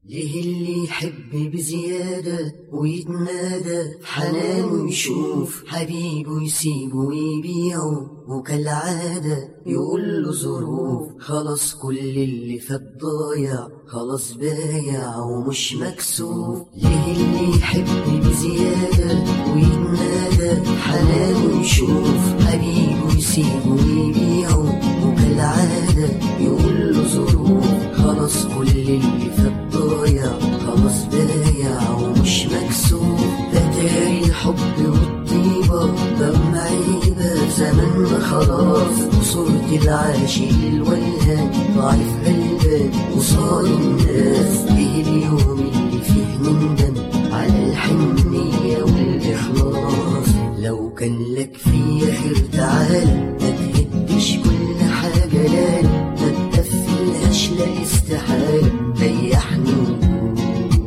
ليه اللي يحب بزيادة ويتنادى حنان ويشوف حبيبه يسيبه ويبيعه وكالعادة يقول له ظروف خلاص كل اللي فات ضايع خلاص بايع ومش مكسوف ليه اللي يحب بزيادة ويتنادى حنان ويشوف حبيبه يسيبه ويبيعه وكالعادة يقول له ظروف خلاص كل اللي فات ضايع خلاص بايع ومش مكسوف اتاري الحب والطيبة دم عيبة في زماننا خلاص وصورة العاشق الولهان ضعيف غلبان وصال الناس ايه اليوم اللي فيه نندم على الحنية والإخلاص لو كان لك في خير تعال ما تهدش كل حاجة لا ما تقفلهاش لا استحالة ريحني وقول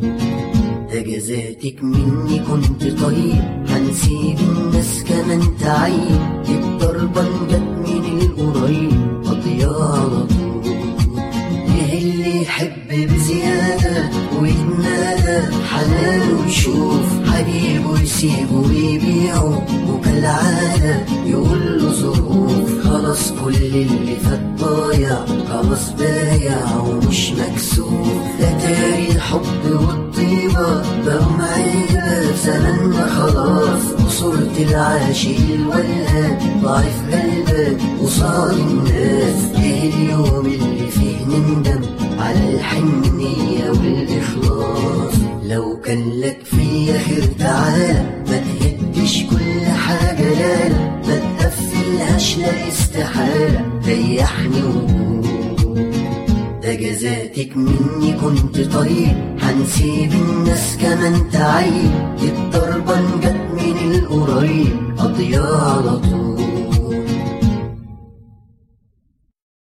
ده جزاتك مني كنت طيب هنسيب الناس كمان تعيب الضربة جت من القريب قضية على طول ليه اللي يحب بزيادة ويتنادى حنان ويشوف حبيبه يسيبه ويبيعه وكالعادة يقول له ظروف خلاص كل اللي فات ضايع خلاص بايع ومش مكسوف اتاري الحب والطيبة بقوا معيبة في زماننا خلاص وصورة العاشق الولهان ضعيف غلبان وصار الناس ايه اليوم اللي فيه نندم على الحنية والإخلاص لو كان لك في خير تعال ما تهدش كل حاجة لا لا ما تقفلهاش لا استحالة ريحني وقول ده جزاتك مني كنت طيب هنسيب الناس كمان تعيب الضربة جت من القريب قضية على طول